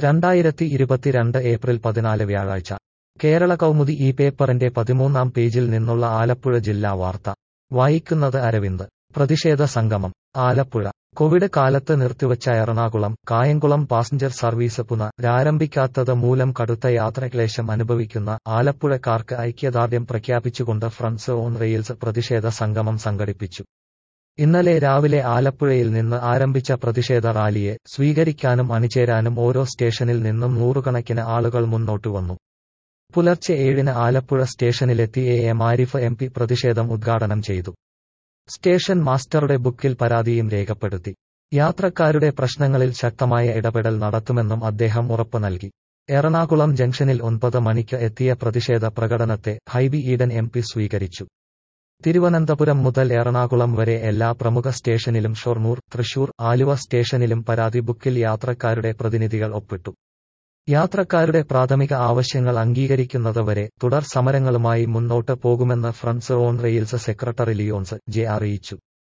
രണ്ടായിരത്തി ഇരുപത്തിരണ്ട് ഏപ്രിൽ പതിനാല് വ്യാഴാഴ്ച കേരള കൗമുദി ഈ പേപ്പറിന്റെ പതിമൂന്നാം പേജിൽ നിന്നുള്ള ആലപ്പുഴ ജില്ലാ വാർത്ത വായിക്കുന്നത് അരവിന്ദ് പ്രതിഷേധ സംഗമം ആലപ്പുഴ കോവിഡ് കാലത്ത് നിർത്തിവച്ച എറണാകുളം കായംകുളം പാസഞ്ചർ സർവീസ് പുനരാരംഭിക്കാത്തത് മൂലം കടുത്ത യാത്രാക്ലേശം അനുഭവിക്കുന്ന ആലപ്പുഴക്കാർക്ക് ഐക്യദാർഢ്യം പ്രഖ്യാപിച്ചുകൊണ്ട് ഫ്രണ്ട്സ് ഓൺ റെയിൽസ് പ്രതിഷേധ സംഗമം സംഘടിപ്പിച്ചു ഇന്നലെ രാവിലെ ആലപ്പുഴയിൽ നിന്ന് ആരംഭിച്ച പ്രതിഷേധ റാലിയെ സ്വീകരിക്കാനും അണിചേരാനും ഓരോ സ്റ്റേഷനിൽ നിന്നും നൂറുകണക്കിന് ആളുകൾ മുന്നോട്ടു വന്നു പുലർച്ചെ ഏഴിന് ആലപ്പുഴ സ്റ്റേഷനിലെത്തി A M Arif M P പ്രതിഷേധം ഉദ്ഘാടനം ചെയ്തു സ്റ്റേഷൻ മാസ്റ്ററുടെ ബുക്കിൽ പരാതിയും രേഖപ്പെടുത്തി യാത്രക്കാരുടെ പ്രശ്നങ്ങളിൽ ശക്തമായ ഇടപെടൽ നടത്തുമെന്നും അദ്ദേഹം ഉറപ്പു നൽകി എറണാകുളം ജംഗ്ഷനിൽ ഒൻപത് മണിക്ക് എത്തിയ പ്രതിഷേധ പ്രകടനത്തെ ഹൈബി ഈഡൻ എം പി സ്വീകരിച്ചു തിരുവനന്തപുരം മുതൽ എറണാകുളം വരെ എല്ലാ പ്രമുഖ സ്റ്റേഷനിലും ഷൊർണൂർ തൃശൂർ ആലുവ സ്റ്റേഷനിലും പരാതി ബുക്കിൽ യാത്രക്കാരുടെ പ്രതിനിധികൾ ഒപ്പിട്ടു യാത്രക്കാരുടെ പ്രാഥമിക ആവശ്യങ്ങൾ അംഗീകരിക്കുന്നതുവരെ തുടർ സമരങ്ങളുമായി മുന്നോട്ട് പോകുമെന്ന് friends on rails secretary Leons J അറിയിച്ചു